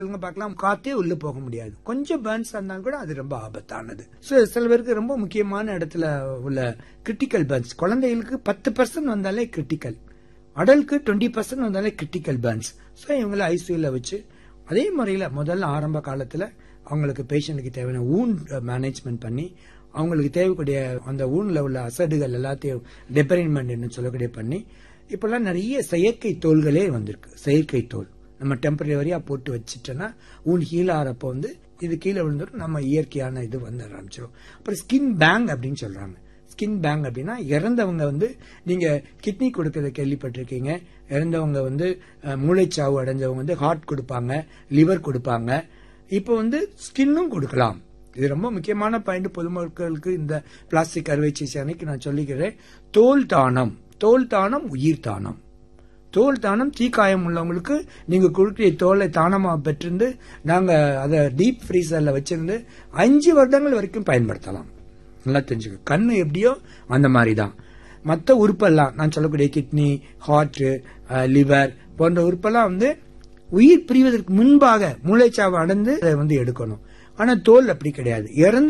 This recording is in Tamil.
சொல்லுங்க பார்க்கலாம் காத்தே உள்ள போக முடியாது கொஞ்சம் பேர்ன்ஸ் இருந்தாலும் கூட அது ரொம்ப ஆபத்தானது ஸோ சில பேருக்கு ரொம்ப முக்கியமான இடத்துல உள்ள கிரிட்டிக்கல் பேர்ன்ஸ் குழந்தைகளுக்கு பத்து பர்சன்ட் வந்தாலே கிரிட்டிக்கல் அடலுக்கு டுவெண்ட்டி பர்சன்ட் வந்தாலே கிரிட்டிக்கல் பேர்ன்ஸ் ஸோ இவங்களை ஐசியூல வச்சு அதே முறையில் முதல்ல ஆரம்ப காலத்தில் அவங்களுக்கு பேஷண்ட்டுக்கு தேவையான ஊன் மேனேஜ்மெண்ட் பண்ணி அவங்களுக்கு தேவைக்கூடிய அந்த ஊன்ல உள்ள அசடுகள் எல்லாத்தையும் டெப்பரின்மெண்ட் சொல்லக்கூடிய பண்ணி இப்பெல்லாம் நிறைய செயற்கை தோள்களே வந்திருக்கு செயற்கை தோல் நம்ம டெம்பரவரியா போட்டு வச்சுட்டோன்னா ஊன் ஹீல் ஆறப்போ வந்து இது கீழே விழுந்துடும் நம்ம இயற்கையான இது வந்து ஆரம்பிச்சிடும் அப்புறம் ஸ்கின் பேங் அப்படின்னு சொல்றாங்க ஸ்கின் பேங்க் அப்படின்னா இறந்தவங்க வந்து நீங்க கிட்னி கொடுக்கறத கேள்விப்பட்டிருக்கீங்க இறந்தவங்க வந்து அஹ், மூளைச்சாவு அடைஞ்சவங்க வந்து ஹார்ட் கொடுப்பாங்க லிவர் கொடுப்பாங்க இப்போ வந்து ஸ்கின்னும் கொடுக்கலாம் இது ரொம்ப முக்கியமான பாயிண்ட் பொதுமக்களுக்கு இந்த பிளாஸ்டிக் அறுவை சிகிச்சை அன்னைக்கு நான் சொல்லிக்கிறேன் தோல் தானம் தோல் தானம் உயிர் தானம் தோல் தானம் தீக்காயம் உள்ளவங்களுக்கு நீங்க கொடுக்கிற தோலை தானமா பெற்றிருந்து நாங்க அதை டீப் ஃப்ரீசர்ல வச்சிருந்து அஞ்சு வருடங்கள் வரைக்கும் பயன்படுத்தலாம் நல்லா தெரிஞ்சுக்க கண்ணு எப்படியோ அந்த மாதிரி தான் மற்ற உறுப்பெல்லாம் நான் சொல்லக்கூடிய கிட்னி ஹார்ட் லிவர் போன்ற உறுப்பெல்லாம் வந்து உயிர் பிரிவதற்கு முன்பாக மூளைச்சாவு அடைந்து அதை வந்து எடுக்கணும் ஆனா தோல் அப்படி கிடையாது இறந்த